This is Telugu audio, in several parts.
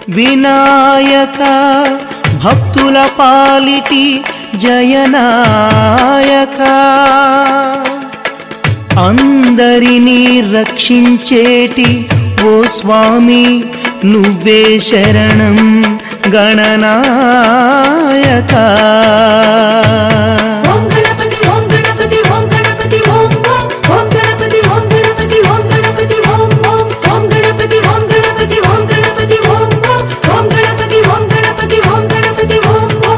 వినాయక భక్తుల పాలిటి జయనాయక అందరినీ రక్షించేటి ఓ స్వామి నువ్వే శరణం గణనాయక ఓం గణపతి ఓం గణపతి ఓం గణపతి ఓం ఓం ఓం గణపతి ఓం గణపతి ఓం గణపతి ఓం ఓం ఓం గణపతి ఓం గణపతి ఓం గణపతి ఓం ఓం ఓం గణపతి ఓం గణపతి ఓం గణపతి ఓం ఓం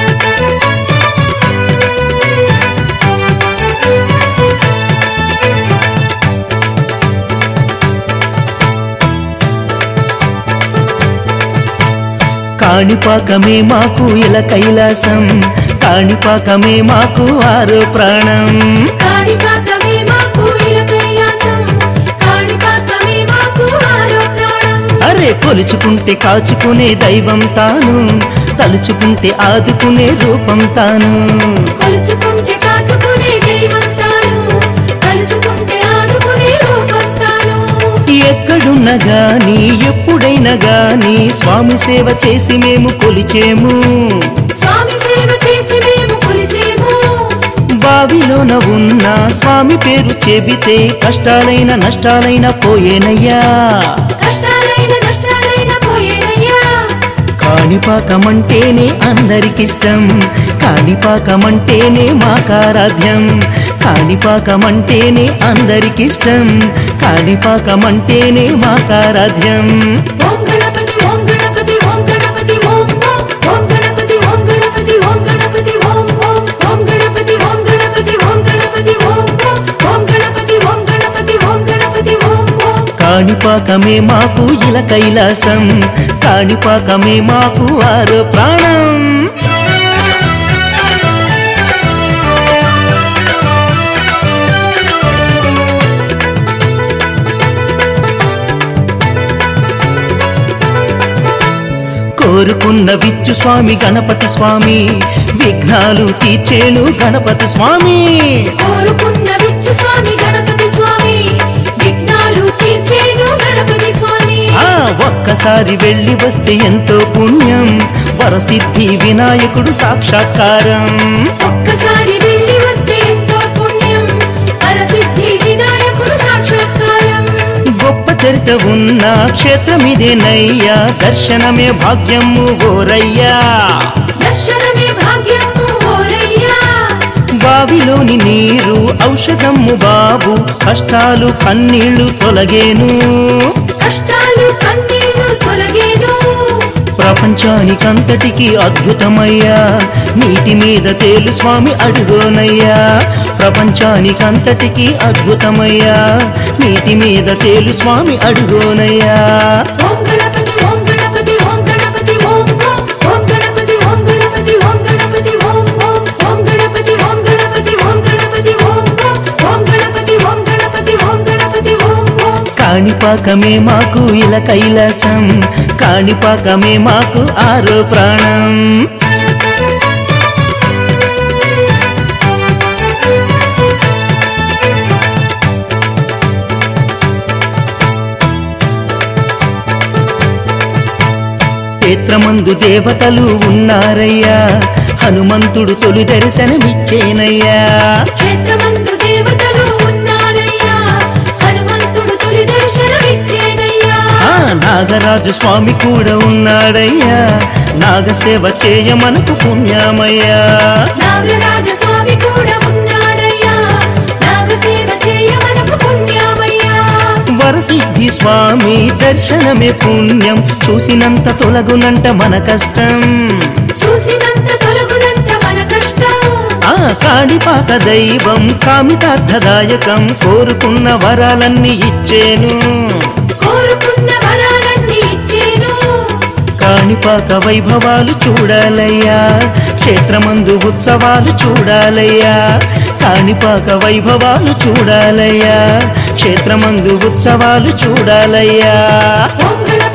కాణిపాకమే మాకు ఇల కైలాసం కాణిపాకమే మాకు ఆరో ప్రాణం కాణిపాకమే మాకు ఇల కైలాసం కాణిపాకమే మాకు ఆరో ప్రాణం అరే కొలుచుకుంటే కాచుకునే దైవం తాను తలుచుకుంటే ఆదుకునే రూపం తాను కొలుచుకుంటే కాచుకునే దైవం తాను కలుచుకుంటే ఆదుకునే రూపం తాను ఎక్కడున్నా గాని ఎప్పుడైనా గాని స్వామి సేవ చేసి మేము కొలిచేము స్వామి సేవ చేసి మేము కొలిచేము బావిలోన ఉన్న స్వామి పేరు చెబితే కష్టాలైన నష్టాలైన పోయేనయ్యా కష్టాలైన నష్టాలైన పోయేనయ్యా కాణిపాకమంటేనే అందరికిష్టం కాణిపాకమంటేనే మాకారాధ్యం కాణిపాకమంటేనే అందరికిష్టం కాణిపాకమంటేనే మాకారాధ్యం ఓం గణపతి ఓం గణపతి ఓం గణపతి ఓం ఓం ఓం గణపతి ఓం గణపతి ఓం గణపతి ఓం ఓం ఓం గణపతి ఓం గణపతి ఓం గణపతి ఓం ఓం ఓం గణపతి ఓం గణపతి ఓం గణపతి ఓం ఓం కాణిపాకమే మాకు ఇల కైలాసం కాణిపాకమే మాకు ఆరో ప్రాణం కోరుకున్న విచ్చు స్వామి గణపతి స్వామి విఘ్నాలు తీర్చేను గణపతి స్వామి కోరుకున్న విచ్చు స్వామి గణపతి స్వామి విఘ్నాలు తీర్చేను గణపతి స్వామి ఆ ఒక్కసారి వెళ్ళి వస్తే ఎంతో పుణ్యం వరసిద్ధి వినాయకుడు సాక్షాత్కారం ఒక్కసారి వెళ్ళి వస్తే ఎంతో పుణ్యం పరసిద్ధి వినాయకుడు సాక్షాత్కారం గొప్ప చరిత ఉన్న క్షేత్రమిదేనయ్యా దర్శనమే భాగ్యము ఓరయ్యా దర్శనమే భాగ్యము ఓరయ్యా బావిలోని నీరు ఔషధము బాబు కష్టాలు కన్నీళ్లు తొలగేను కష్టాలు కన్నీళ్లు తొలగేను ప్రపంచానికంతటికి అద్భుతమయ్యా నీటి మీద తేలు స్వామి అడుగోనయ్యా ప్రపంచానికంతటికి అద్భుతమయ్యా నీటి మీద తేలు స్వామి అడుగోనయ్యా ఓం గణపతి ఓం గణపతి ఓం గణపతి ఓం ఓం ఓం గణపతి ఓం గణపతి ఓం గణపతి ఓం ఓం ఓం గణపతి ఓం గణపతి ఓం గణపతి ఓం ఓం ఓం గణపతి ఓం గణపతి ఓం గణపతి ఓం ఓం కాణిపాకమే మాకు ఇల కైలాసం కాణిపాకమే మాకు ఆరో ప్రాణం క్షేత్రమందు దేవతలు ఉన్నారయ్యా హనుమంతుడు తొలి దర్శనమిచ్చేనయ్యా క్షేత్రమందు దేవతలు ఉన్నారయ్యా హనుమంతుడు తొలి దర్శనమిచ్చేనయ్యా ఆ నాగరాజు స్వామి కూడా ఉన్నాడయ్యా నాగసేవ చేయ మనకు పుణ్యమయ్యా నాగరాజ స్వామి కూడా ఉన్నాడయ్యా నాగసేవ చేయ మనకు పుణ్యమయ్యా వరసిద్ధి స్వామి దర్శనమే పుణ్యం చూసినంత తొలగునంట మన కష్టం చూసినంత తొలగునంత మన కష్టం ఆ కాణిపాక దైవం కామితార్థదాయకం కోరుకున్న వరాలన్నీ ఇచ్చేను కోరుకున్న వరాలన్నీ ఇచ్చేను కాణిపాక వైభవాలు చూడాలయ్యా క్షేత్రమందు ఉత్సవాలు చూడాలయ్యా కాణిపాక వైభవాలు చూడాలయ్యా క్షేత్రమందు ఉత్సవాలు చూడాలయ్యా ఓం గణపతి